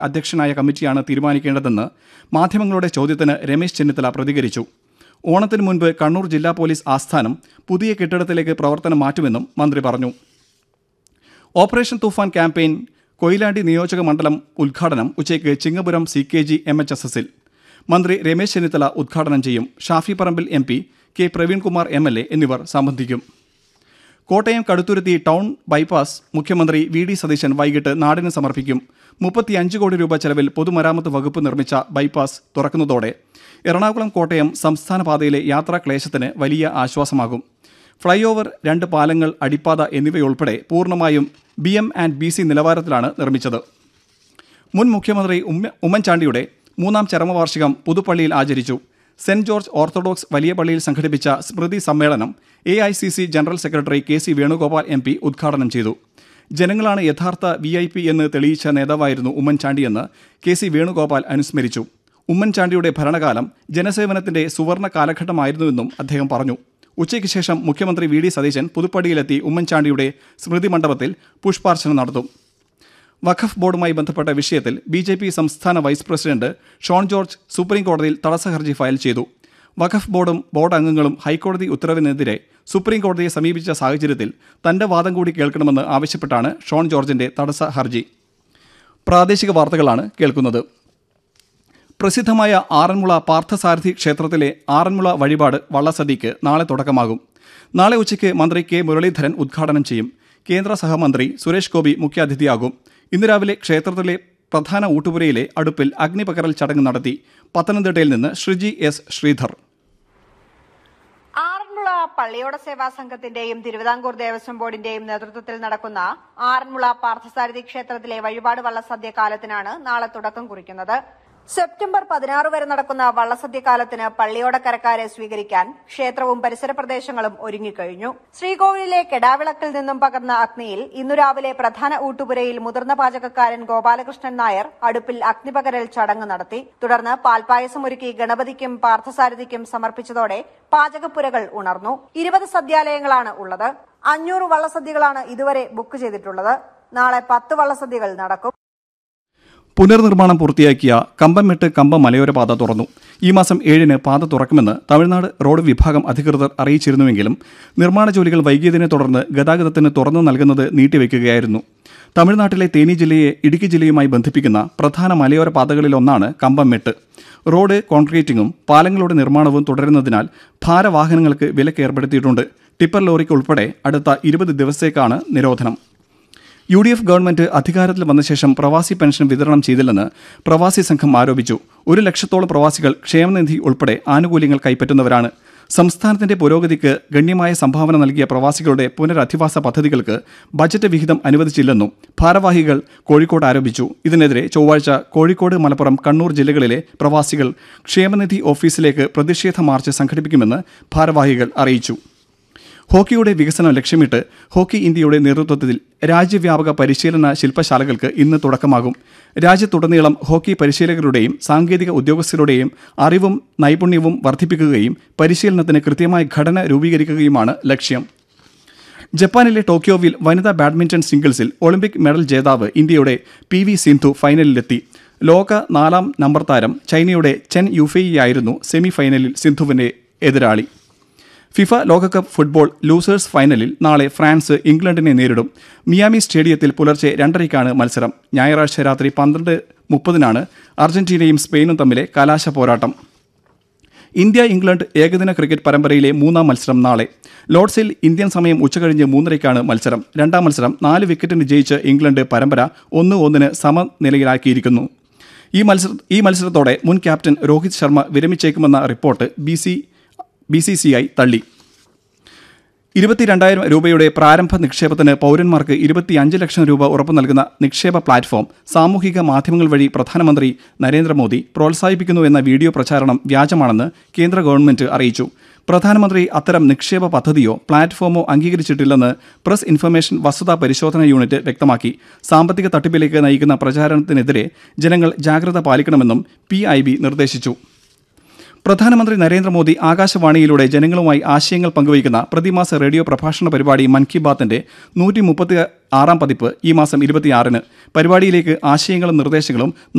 അധ്യക്ഷനായ കമ്മിറ്റിയാണ് തീരുമാനിക്കേണ്ടതെന്ന് മാധ്യമങ്ങളുടെ ചോദ്യത്തിന് രമേശ് ചെന്നിത്തല പ്രതികരിച്ചു ഓണത്തിന് മുൻപ് കണ്ണൂർ ജില്ലാ പോലീസ് ആസ്ഥാനം പുതിയ കെട്ടിടത്തിലേക്ക് പ്രവർത്തനം മാറ്റുമെന്നും മന്ത്രി പറഞ്ഞു ഓപ്പറേഷൻ തൂഫാൻ ക്യാമ്പയിൻ കൊയിലാണ്ടി നിയോജക മണ്ഡലം ഉദ്ഘാടനം ഉച്ചയ്ക്ക് Chingapuram C K G M H S എസിൽ മന്ത്രി രമേശ് ചെന്നിത്തല ഉദ്ഘാടനം ചെയ്യും Shafi Parambil M P K Praveen Kumar M L A എന്നിവർ സംബന്ധിക്കും കോട്ടയം കടുത്തുരുത്തി ടൗൺ ബൈപ്പാസ് മുഖ്യമന്ത്രി വി ഡി സതീശൻ വൈകിട്ട് നാടിന് സമർപ്പിക്കും മുപ്പത്തിയഞ്ച് കോടി രൂപ ചെലവിൽ പൊതുമരാമത്ത് വകുപ്പ് നിർമ്മിച്ച ബൈപ്പാസ് തുറക്കുന്നതോടെ എറണാകുളം കോട്ടയം സംസ്ഥാന പാതയിലെ യാത്രാ ക്ലേശത്തിന് വലിയ ആശ്വാസമാകും ഫ്ളൈ ഓവർ രണ്ട് പാലങ്ങൾ അടിപ്പാത എന്നിവയുൾപ്പെടെ പൂർണ്ണമായും B M and B C നിലവാരത്തിലാണ് നിർമ്മിച്ചത് മുൻ മുഖ്യമന്ത്രി ഉമ്മ ഉമ്മൻചാണ്ടിയുടെ മൂന്നാം ചരമവാർഷികം പുതുപ്പള്ളിയിൽ ആചരിച്ചു സെന്റ് ജോർജ് ഓർത്തഡോക്സ് വലിയ പള്ളിയിൽ സംഘടിപ്പിച്ച സ്മൃതി സമ്മേളനം A I C C general secretary K C Venugopal M P ഉദ്ഘാടനം ചെയ്തു ജനങ്ങളാണ് യഥാർത്ഥ വി ഐ പി എന്ന് തെളിയിച്ച നേതാവായിരുന്നു ഉമ്മൻചാണ്ടിയെന്ന് കെ സി വേണുഗോപാൽ അനുസ്മരിച്ചു ഉമ്മൻചാണ്ടിയുടെ ഭരണകാലം ജനസേവനത്തിന്റെ സുവർണ കാലഘട്ടമായിരുന്നുവെന്നും അദ്ദേഹം പറഞ്ഞു ഉച്ചയ്ക്ക് ശേഷം മുഖ്യമന്ത്രി വി ഡി സതീശൻ പുതുപ്പള്ളിയിലെത്തി ഉമ്മൻചാണ്ടിയുടെ സ്മൃതി മണ്ഡപത്തിൽ പുഷ്പാർച്ചന നടത്തും വഖഫ് ബോർഡുമായി ബന്ധപ്പെട്ട വിഷയത്തിൽ ബി ജെ പി സംസ്ഥാന vice president Shone George supreme കോടതിയിൽ തടസ്സ ഹർജി ഫയൽ ചെയ്തു വഖഫ് ബോർഡും ബോർഡ് അംഗങ്ങളും ഹൈക്കോടതി ഉത്തരവിനെതിരെ സുപ്രീം കോടതിയെ സമീപിച്ച സാഹചര്യത്തിൽ തന്റെ വാദം കൂടി കേൾക്കണമെന്ന് ആവശ്യപ്പെട്ടാണ് ഷോൺ ജോർജിന്റെ തടസ്സ ഹർജി പ്രാദേശിക വാർത്തകളാണ് കേൾക്കുന്നത് പ്രസിദ്ധമായ ആറന്മുള പാർത്ഥസാരഥി ക്ഷേത്രത്തിലെ ആറന്മുള വഴിപാട് വള്ളസദ്യയ്ക്ക് നാളെ തുടക്കമാകും നാളെ ഉച്ചയ്ക്ക് മന്ത്രി കെ മുരളീധരൻ ഉദ്ഘാടനം ചെയ്യും കേന്ദ്ര സഹമന്ത്രി സുരേഷ് ഗോപി മുഖ്യാതിഥിയാകും ഇന്ന് രാവിലെ ക്ഷേത്രത്തിലെ പ്രധാന ഊട്ടുപുരയിലെ അടുപ്പിൽ അഗ്നിപകരൽ ചടങ്ങ് നടത്തി പത്തനംതിട്ടയിൽ നിന്ന് ശ്രീജി എസ് ശ്രീധർ ആറന്മുള പള്ളിയോട സേവാ സംഘത്തിന്റെയും തിരുവിതാംകൂർ ദേവസ്വം ബോർഡിന്റെയും നേതൃത്വത്തിൽ നടക്കുന്ന ആറന്മുള പാർത്ഥസാരഥി ക്ഷേത്രത്തിലെ വഴിപാട് വള്ളസദ്യ കാലത്തിനാണ് നാളെ തുടക്കം കുറിക്കുന്നത് സെപ്റ്റംബർ പതിനാറ് വരെ നടക്കുന്ന വള്ളസദ്യ കാലത്തിന് പള്ളിയോടക്കരക്കാരെ സ്വീകരിക്കാൻ ക്ഷേത്രവും പരിസര പ്രദേശങ്ങളും ഒരുങ്ങിക്കഴിഞ്ഞു ശ്രീകോവിലിലെ കെടാവിളക്കിൽ നിന്നും പകർന്ന അഗ്നിയിൽ ഇന്നു രാവിലെ പ്രധാന ഊട്ടുപുരയിൽ മുതിർന്ന പാചകക്കാരൻ ഗോപാലകൃഷ്ണൻ നായർ അടുപ്പിൽ അഗ്നിപകരൽ ചടങ്ങ് നടത്തി തുടർന്ന് പാൽപായസം ഒരുക്കി ഗണപതിക്കും പാർത്ഥസാരഥിക്കും സമർപ്പിച്ചതോടെ പാചകപ്പുരകൾ ഉണർന്നു ഇരുപത് സദ്യാലയങ്ങളാണ് ഉള്ളത് അഞ്ഞൂറ് വള്ളസദ്യകളാണ് ഇതുവരെ ബുക്ക് ചെയ്തിട്ടുള്ളത് നാളെ പത്ത് വള്ളസദ്യകൾ നടക്കും പുനർനിർമ്മാണം പൂർത്തിയാക്കിയ കമ്പംമെട്ട് കമ്പം മലയോര പാത തുറന്നു ഈ മാസം ഏഴിന് പാത തുറക്കുമെന്ന് തമിഴ്നാട് റോഡ് വിഭാഗം അധികൃതർ അറിയിച്ചിരുന്നുവെങ്കിലും നിർമ്മാണ ജോലികൾ വൈകിയതിനെ തുടർന്ന് ഗതാഗതത്തിന് തുറന്നു നൽകുന്നത് നീട്ടിവെക്കുകയായിരുന്നു തമിഴ്നാട്ടിലെ തേനി ജില്ലയെ ഇടുക്കി ജില്ലയുമായി ബന്ധിപ്പിക്കുന്ന പ്രധാന മലയോര പാതകളിലൊന്നാണ് കമ്പംമെട്ട് റോഡ് കോൺക്രീറ്റിംഗും പാലങ്ങളുടെ നിർമ്മാണവും തുടരുന്നതിനാൽ ഭാരവാഹനങ്ങൾക്ക് വിലക്ക് ഏർപ്പെടുത്തിയിട്ടുണ്ട് ടിപ്പർ ലോറിക്ക് ഉൾപ്പെടെ അടുത്ത ഇരുപത് ദിവസത്തേക്കാണ് നിരോധനം യു ഡി എഫ് ഗവൺമെന്റ് അധികാരത്തിൽ വന്ന ശേഷം പ്രവാസി പെൻഷൻ വിതരണം ചെയ്തില്ലെന്ന് പ്രവാസി സംഘം ആരോപിച്ചു ഒരു ലക്ഷത്തോളം പ്രവാസികൾ ക്ഷേമനിധി ഉൾപ്പെടെ ആനുകൂല്യങ്ങൾ കൈപ്പറ്റുന്നവരാണ് സംസ്ഥാനത്തിന്റെ പുരോഗതിക്ക് ഗണ്യമായ സംഭാവന നൽകിയ പ്രവാസികളുടെ പുനരധിവാസ പദ്ധതികൾക്ക് ബജറ്റ് വിഹിതം അനുവദിച്ചില്ലെന്നും ഭാരവാഹികൾ കോഴിക്കോട് ആരോപിച്ചു ഇതിനെതിരെ ചൊവ്വാഴ്ച കോഴിക്കോട് മലപ്പുറം കണ്ണൂർ ജില്ലകളിലെ പ്രവാസികൾ ക്ഷേമനിധി ഓഫീസിലേക്ക് പ്രതിഷേധ മാർച്ച് സംഘടിപ്പിക്കുമെന്ന് ഭാരവാഹികൾ അറിയിച്ചു ഹോക്കിയുടെ വികസനം ലക്ഷ്യമിട്ട് ഹോക്കി ഇന്ത്യയുടെ നേതൃത്വത്തിൽ രാജ്യവ്യാപക പരിശീലന ശില്പശാലകൾക്ക് ഇന്ന് തുടക്കമാകും രാജ്യത്തുടനീളം ഹോക്കി പരിശീലകരുടെയും സാങ്കേതിക ഉദ്യോഗസ്ഥരുടെയും അറിവും നൈപുണ്യവും വർദ്ധിപ്പിക്കുകയും പരിശീലനത്തിന് കൃത്യമായ ഘടന രൂപീകരിക്കുകയുമാണ് ലക്ഷ്യം ജപ്പാനിലെ ടോക്കിയോവിൽ വനിതാ ബാഡ്മിന്റൺ സിംഗിൾസിൽ ഒളിമ്പിക് മെഡൽ ജേതാവ് ഇന്ത്യയുടെ പി വി സിന്ധു ഫൈനലിലെത്തി ലോക നാലാം നമ്പർ താരം ചൈനയുടെ ചെൻ യുഫെയിയായിരുന്നു സെമി ഫൈനലിൽ സിന്ധുവിന്റെ എതിരാളി ഫിഫ ലോകകപ്പ് ഫുട്ബോൾ ലൂസേഴ്സ് ഫൈനലിൽ നാളെ ഫ്രാൻസ് ഇംഗ്ലണ്ടിനെ നേരിടും മിയാമി സ്റ്റേഡിയത്തിൽ പുലർച്ചെ രണ്ടരയ്ക്കാണ് മത്സരം ഞായറാഴ്ച രാത്രി പന്ത്രണ്ട് മുപ്പതിനാണ് അർജന്റീനയും സ്പെയിനും തമ്മിലെ കലാശ പോരാട്ടം ഇന്ത്യ ഇംഗ്ലണ്ട് ഏകദിന ക്രിക്കറ്റ് പരമ്പരയിലെ മൂന്നാം മത്സരം നാളെ ലോർഡ്സിൽ ഇന്ത്യൻ സമയം ഉച്ചകഴിഞ്ഞ് മൂന്നരയ്ക്കാണ് മത്സരം രണ്ടാം മത്സരം നാല് വിക്കറ്റിന് ജയിച്ച് ഇംഗ്ലണ്ട് പരമ്പര ഒന്ന് ഒന്നിന് സമനിലയിലാക്കിയിരിക്കുന്നു ഈ മത്സര ഈ മത്സരത്തോടെ മുൻ ക്യാപ്റ്റൻ രോഹിത് ശർമ്മ വിരമിച്ചേക്കുമെന്ന report B C B C C I തള്ളി ഇരുപത്തിരണ്ടായിരം രൂപയുടെ പ്രാരംഭ നിക്ഷേപത്തിന് പൗരന്മാർക്ക് ഇരുപത്തിയഞ്ച് ലക്ഷം രൂപ ഉറപ്പു നൽകുന്ന നിക്ഷേപ പ്ലാറ്റ്ഫോം സാമൂഹിക മാധ്യമങ്ങൾ വഴി പ്രധാനമന്ത്രി നരേന്ദ്രമോദി പ്രോത്സാഹിപ്പിക്കുന്നുവെന്ന വീഡിയോ പ്രചാരണം വ്യാജമാണെന്ന് കേന്ദ്ര ഗവൺമെന്റ് അറിയിച്ചു പ്രധാനമന്ത്രി അത്തരം നിക്ഷേപ പദ്ധതിയോ പ്ലാറ്റ്ഫോമോ അംഗീകരിച്ചിട്ടില്ലെന്ന് പ്രസ് ഇൻഫർമേഷൻ വസ്തുതാ പരിശോധന യൂണിറ്റ് വ്യക്തമാക്കി സാമ്പത്തിക തട്ടിപ്പിലേക്ക് നയിക്കുന്ന പ്രചാരണത്തിനെതിരെ ജനങ്ങൾ ജാഗ്രത പാലിക്കണമെന്നും പി നിർദ്ദേശിച്ചു പ്രധാനമന്ത്രി നരേന്ദ്രമോദി ആകാശവാണിയിലൂടെ ജനങ്ങളുമായി ആശയങ്ങൾ പങ്കുവയ്ക്കുന്ന പ്രതിമാസ റേഡിയോ പ്രഭാഷണ പരിപാടി മൻ കി ബാത്തിന്റെ നൂറ്റി മുപ്പത്തി ആറാം പതിപ്പ് ഈ മാസം ഇരുപത്തിയാറിന് പരിപാടിയിലേക്ക് ആശയങ്ങളും നിർദ്ദേശങ്ങളും